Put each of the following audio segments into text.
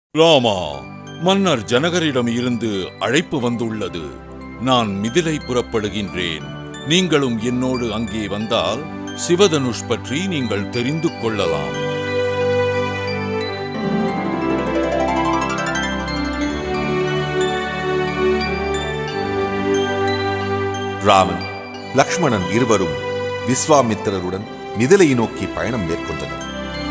ராமா மன்னர் ஜனகரிடம் இருந்து அழைப்பு வந்துள்ளது நான் மிதிலை புறப்படுகின்றேன் நீங்களும் என்னோடு அங்கே வந்தால் சிவதனுஷ் பற்றி நீங்கள் தெரிந்து கொள்ளலாம் ராமன் லக்ஷ்மணன் இருவரும் விஸ்வாமித்திரருடன் மிதிலையை நோக்கி பயணம் மேற்கொண்டனர்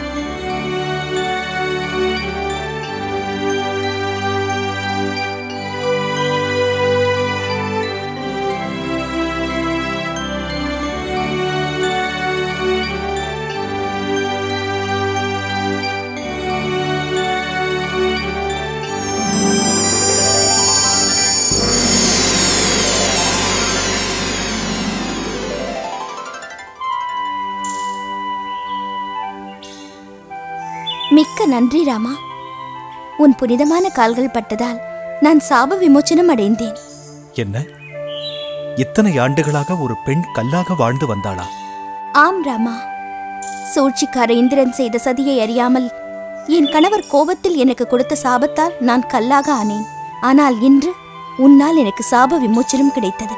மிக்க நன்றி ராமா உன் புனிதமான கால்கள் பட்டதால் நான் சாப விமோச்சனம் அடைந்தேன் என்ன இத்தனை ஆண்டுகளாக ஒரு பெண் கல்லாக வாழ்ந்து வந்தாளா ஆம் ராமா சூழ்ச்சிக்கார இந்திரன் செய்த சதியை அறியாமல் என் கணவர் கோபத்தில் எனக்கு கொடுத்த சாபத்தால் நான் கல்லாக ஆனேன் ஆனால் இன்று உன்னால் எனக்கு சாப விமோச்சனம் கிடைத்தது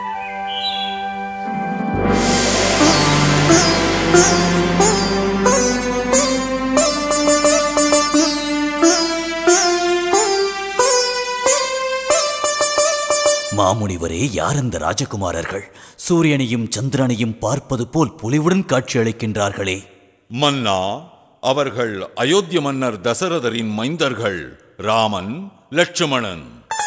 மாமுனிவரே யார் இந்த ராஜகுமாரர்கள் சூரியனையும் சந்திரனையும் பார்ப்பது போல் பொலிவுடன் காட்சியளிக்கின்றார்களே மன்னா அவர்கள் அயோத்திய மன்னர் தசரதரின் மைந்தர்கள் ராமன் லட்சுமணன்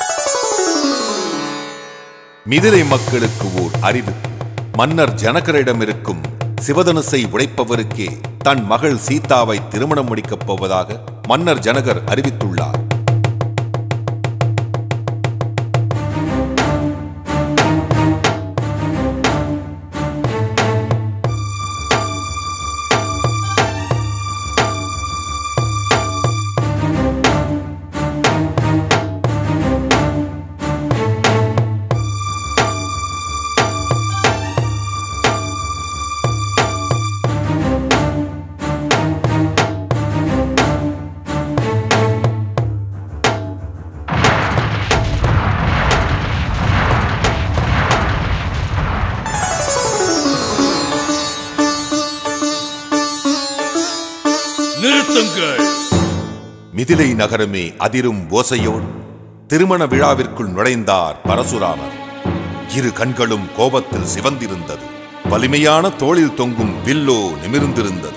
மிதிலை மக்களுக்கு ஓர் அறிவு மன்னர் ஜனகரிடம் இருக்கும் சிவதனுசை உடைப்பவருக்கே தன் மகள் சீதாவை திருமணம் முடிக்கப் போவதாக மன்னர் ஜனகர் அறிவித்துள்ளார் நிறுத்துங்கள் மிதிலை நகரமே அதிரும் ஓசையோடு திருமண விழாவிற்குள் நுழைந்தார் பரசுராமர் இரு கண்களும் கோபத்தில் சிவந்திருந்தது வலிமையான தோளில் தொங்கும் வில்லோ நிமிர்ந்திருந்தது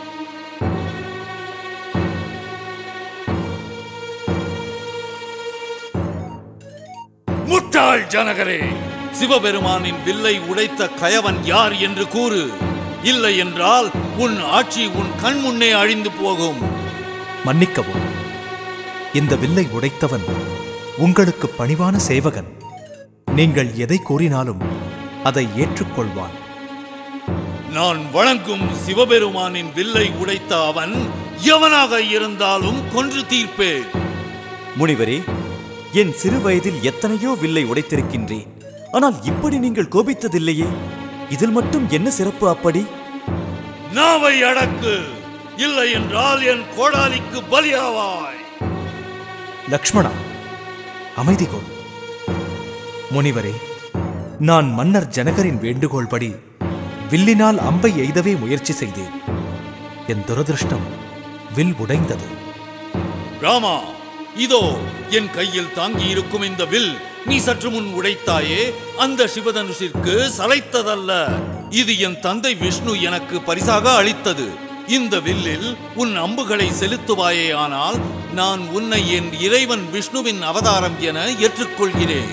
முட்டாள் ஜனகரே சிவபெருமானின் வில்லை உடைத்த கயவன் யார் என்று கூறு இல்லை என்றால் உன் ஆட்சி உன் கண் முன்னே அழிந்து போகும் மன்னிக்கவும் இந்த வில்லை உடைத்தவன் உங்களுக்கு பணிவான சேவகன் நீங்கள் எதை கூறினாலும் அதை ஏற்றுக்கொள்வான் நான் வணங்கும் சிவபெருமானின் வில்லை உடைத்த அவன் எவனாக இருந்தாலும் கொன்று தீர்ப்பேன் முனிவரே என் சிறு வயதில் எத்தனையோ வில்லை உடைத்திருக்கின்றேன் ஆனால் இப்படி நீங்கள் கோபித்ததில்லையே இதில் மட்டும் என்ன சிறப்பு அப்படி நாவை அடக்கு இல்லை என்றால் என் கோடாலிக்கு பலியாவாய் லக்ஷ்மணா அமைதி கொள் முனிவரே நான் மன்னர் ஜனகரின் வேண்டுகோள் படி வில்லினால் அம்பை எய்தவே முயற்சி செய்தேன் என் துரதிருஷ்டம் வில் உடைந்தது ராமா இதோ என் கையில் தாங்கி இருக்கும் இந்த வில் நீ சற்று முன் உடைத்தாயே அந்த சிவதனுஷிற்கு சளைத்ததல்ல இது என் தந்தை விஷ்ணு எனக்கு பரிசாக அளித்தது இந்த வில்லில் உன் அம்புகளை செலுத்துவாயே ஆனால் நான் உன்னை என் இறைவன் விஷ்ணுவின் அவதாரம் என ஏற்றுக்கொள்கிறேன்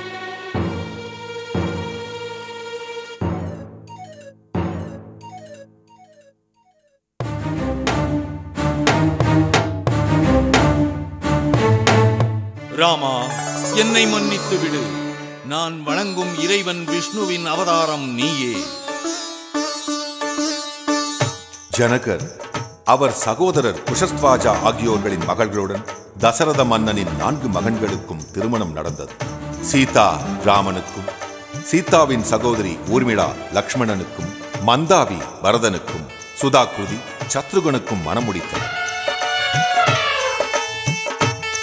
ராமா என்னை மன்னித்து விடு நான் வணங்கும் இறைவன் விஷ்ணுவின் அவதாரம் நீயே ஜனகர் அவர் சகோதரர் குஷஸ்வாஜா ஆகியோர்களின் மகள்களுடன் தசரத மன்னனின் நான்கு மகன்களுக்கும் திருமணம் நடந்தது சீதா ராமனுக்கும் சீதாவின் சகோதரி ஊர்மிளா லக்ஷ்மணனுக்கும் மந்தாவி பரதனுக்கும் சுதாகிருதி சத்ருகனுக்கும் மணமுடித்தனர்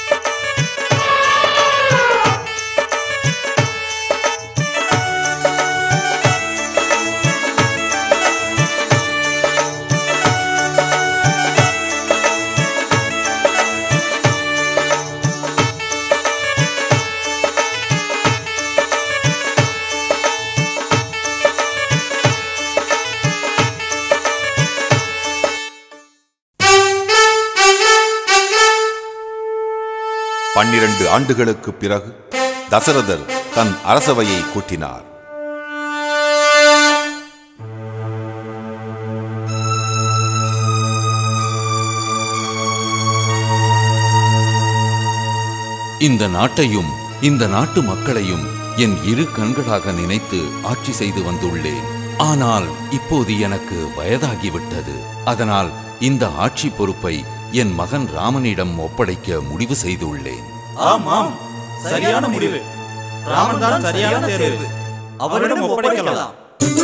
பன்னிரண்டு ஆண்டுகளுக்குப் பிறகு தசரதர் தன் அரசவையை கூட்டினார் இந்த நாட்டையும் இந்த நாட்டு மக்களையும் என் இரு கண்களாக நினைத்து ஆட்சி செய்து வந்துள்ளேன் ஆனால் இப்போது எனக்கு வயதாகிவிட்டது அதனால் இந்த ஆட்சி பொறுப்பை என் மகன் ராமனிடம் ஒப்படைக்க முடிவு செய்துள்ளேன் ஆம் ஆம் சரியான முடிவு ராமன் தான் சரியான தேர்வு அவரிடம் ஒப்படைக்கலாம்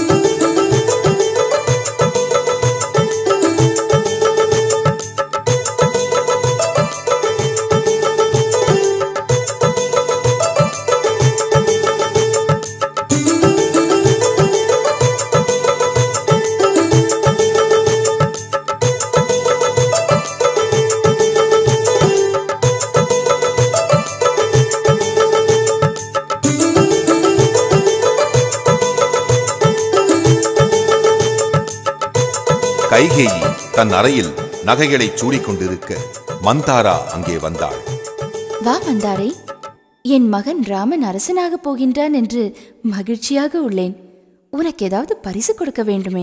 கைகேயி தன் அறையில் நகைகளைச் சூடிக்கொண்டிருக்க மந்தாரா அங்கே வந்தாள் வா மந்தாரை என் மகன் ராமன் அரசனாகப் போகின்றான் என்று மகிழ்ச்சியாக உள்ளேன் உனக்கு ஏதாவது பரிசு கொடுக்க வேண்டுமே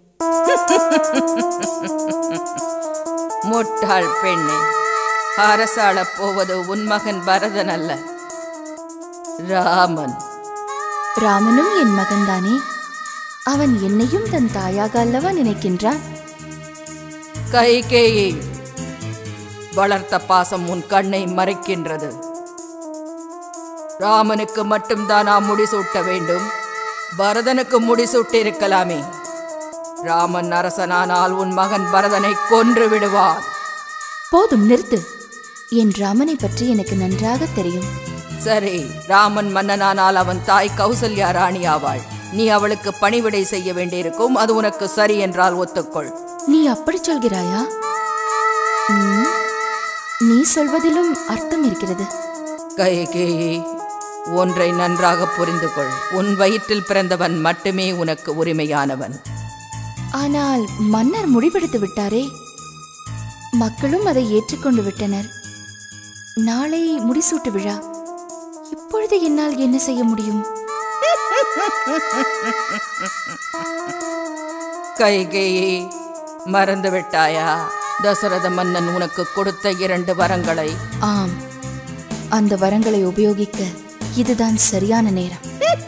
முட்டாள் பெண்ணே அரசாளப் போவது உன் மகன் பரதன் அல்ல ராமன் ராமனும் என் மகன்தானே அவன் என்னையும் தன் தாயாக அல்லவா நினைக்கின்றான் கைகேயி வளர்த்த பாசம் உன் கண்ணை மறைக்கின்றது ராமனுக்கு மட்டும்தான் நாம் முடிசூட்ட வேண்டும் பரதனுக்கு முடிசூட்டிருக்கலாமே ராமன் அரசனானால் உன் மகன் பரதனை கொன்று விடுவான் போதும் நிறுத்து என் ராமனை பற்றி எனக்கு நன்றாக தெரியும் சரி ராமன் மன்னனானால் அவன் தாய் கௌசல்யா ராணி ஆவாள் நீ அவளுக்கு பணிவிடை செய்ய வேண்டியிருக்கும் அது உனக்கு சரி என்றால் ஒத்துக்கொள் நீ அப்படி சொல்கிறாயா ம், நீ சொல்வதிலும் அர்த்தம் இருக்கிறது கைகேயி ஒன்றை நன்றாக புரிந்து கொள் உன் வயிற்றில் பிறந்தவன் மட்டுமே உனக்கு உரிமையானவன் ஆனால் மன்னர் முடிவெடுத்து விட்டாரே மக்களும் அதை ஏற்றுக்கொண்டு விட்டனர் நாளை முடிசூட்டு விழா இப்பொழுது என்னால் என்ன செய்ய முடியும் கைகேயி மறந்து விட்டாயா தசரத மன்னன் உனக்கு கொடுத்த இரண்டு வரங்களை ஆம் அந்த வரங்களை உபயோகிக்க இதுதான் சரியான நேரம்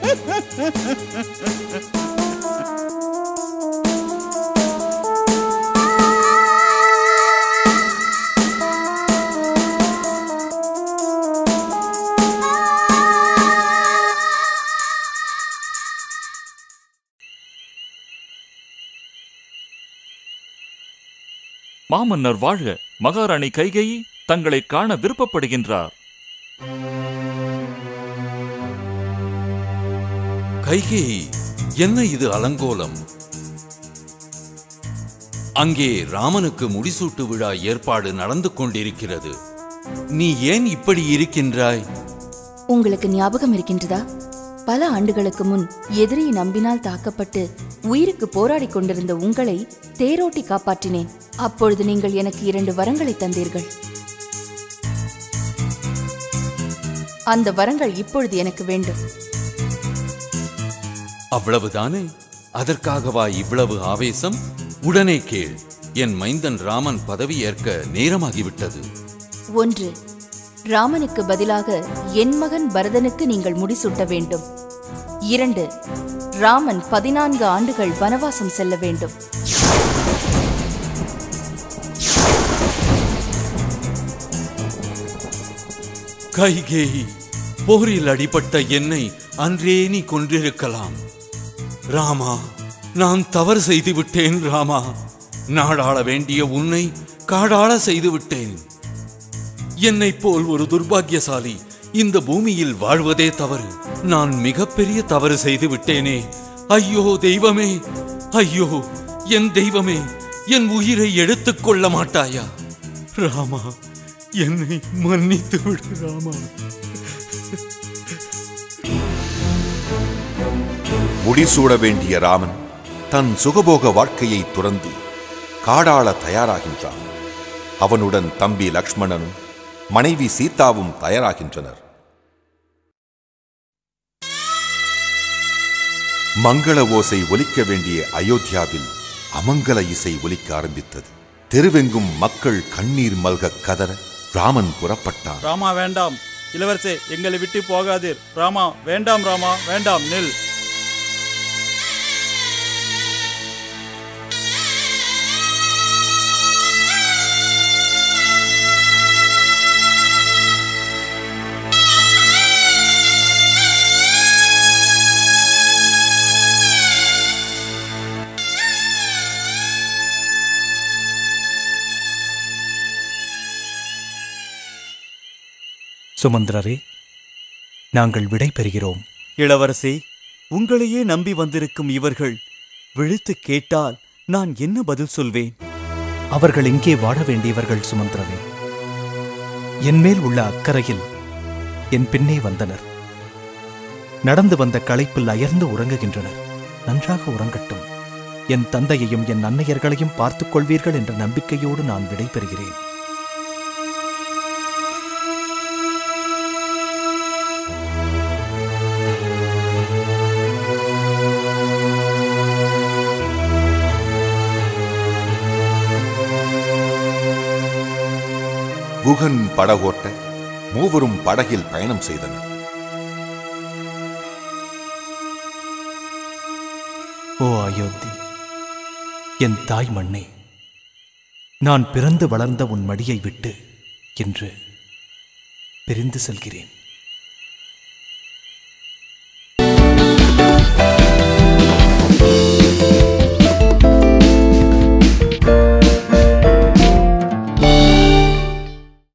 மாமன்னர் வாழ்க மகாராணி கைகேயி தங்களை காண விருப்பப்படுகின்றார் கைகேயி என்ன இது அலங்கோலம் அங்கே ராமனுக்கு முடிசூட்டு விழா ஏற்பாடு நடந்து கொண்டிருக்கிறது நீ ஏன் இப்படி இருக்கின்றாய் உங்களுக்கு ஞாபகம் இருக்கின்றதா பல ஆண்டுகளுக்கு முன் எதிரியை நம்பினால் தாக்கப்பட்டு உயிருக்கு போராடிக் கொண்டிருந்த உங்களை தேரோட்டி காப்பாற்றினேன் அப்பொழுது நீங்கள் எனக்கு இரண்டு வரங்களை தந்தீர்கள் அந்த வரங்கள் இப்பொழுது எனக்கு வேண்டும் அவ்வளவுதானே அதற்காகவா இவ்வளவு ஆவேசம் உடனே கேள் என் மைந்தன் ராமன் பதவி ஏற்க நேரமாகிவிட்டது ஒன்று ராமனுக்கு பதிலாக என் மகன் பரதனுக்கு நீங்கள் முடிசூட்ட வேண்டும் இரண்டு ராமன் பதினான்கு ஆண்டுகள் வனவாசம் செல்ல வேண்டும் கைகேயி போரில் அடிபட்ட என்னை அன்றே நீ கொன்றிருக்கலாம் ராமா நான் தவறு செய்து விட்டேன் ராமா நாடாள வேண்டிய உன்னை காடாள செய்து விட்டேன் என்னைப் போல் ஒரு துர்பாக்கியசாலி இந்த பூமியில் வாழ்வதே தவறு நான் மிகப்பெரிய தவறு செய்து விட்டேனே ஐயோ தெய்வமே ஐயோ என் தெய்வமே என் உயிரை எடுத்துக் கொள்ள மாட்டாயா ராமா என்னை மன்னித்து விடு ராமா முடிசூட வேண்டிய ராமன் தன் சுகபோக வாழ்க்கையை துறந்து காடாள தயாராகின்றான் அவனுடன் தம்பி லக்ஷ்மணனும் மனைவி சீதாவும் தயாராகின்றனர் மங்கள ஓசை ஒலிக்க வேண்டிய அயோத்தியாவில் அமங்கல இசை ஒலிக்க ஆரம்பித்தது தெருவெங்கும் மக்கள் கண்ணீர் மல்க கதற ராமன் புறப்பட்டான் ராமா வேண்டாம் இளவரசே எங்களை விட்டு போகாதீர் ராமா வேண்டாம் ராமா வேண்டாம் நில் சுமந்திரரே நாங்கள் விடை பெறுகிறோம் இளவரசே உங்களையே நம்பி வந்திருக்கும் இவர்கள் விழித்து கேட்டால் நான் என்ன பதில் சொல்வேன் அவர்கள் இங்கே வாழ வேண்டியவர்கள் சுமந்திரரே என்மேல் உள்ள அக்கறையில் என் பின்னே வந்தனர் நடந்து வந்த களைப்பில் அயர்ந்து உறங்குகின்றனர் நன்றாக உறங்கட்டும் என் தந்தையையும் என் அன்னையர்களையும் பார்த்துக் கொள்வீர்கள் என்ற நம்பிக்கையோடு நான் விடைபெறுகிறேன் குகன் படகோட்ட மூவரும் படகில் பயணம் செய்தனர் ஓ அயோத்தி என் தாய் மண்ணே நான் பிறந்து வளர்ந்த உன் மடியை விட்டு இன்று பிரிந்து செல்கிறேன்